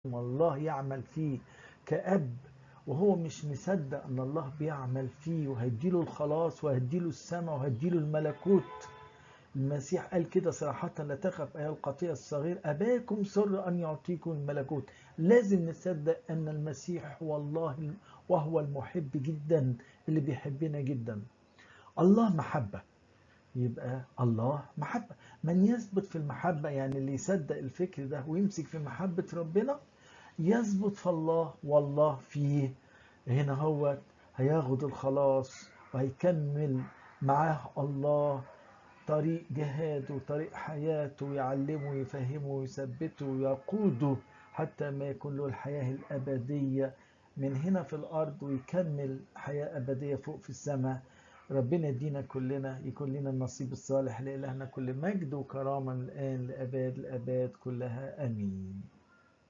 والله يعمل فيه كأب وهو مش مصدق ان الله بيعمل فيه وهيديله الخلاص وهيديله السماء وهيديله الملكوت المسيح قال كده صراحة لا تخف أيها القطيع الصغير أباكم سر أن يعطيكم الملكوت لازم نصدق أن المسيح هو الله وهو المحب جدا اللي بيحبنا جدا الله محبة يبقى الله محبة من يثبت في المحبة يعني اللي يصدق الفكر ده ويمسك في محبة ربنا يثبت في الله والله فيه هنا هو هياخد الخلاص وهيكمل معاه الله طريق جهاده طريق حياته يعلمه ويفهمه ويثبته ويقوده حتى ما يكون له الحياة الأبدية من هنا في الأرض ويكمل حياة أبدية فوق في السماء ربنا يدينا كلنا يكون لنا النصيب الصالح لإلهنا كل مجد وكرامة من الآن لأباد الأباد كلها أمين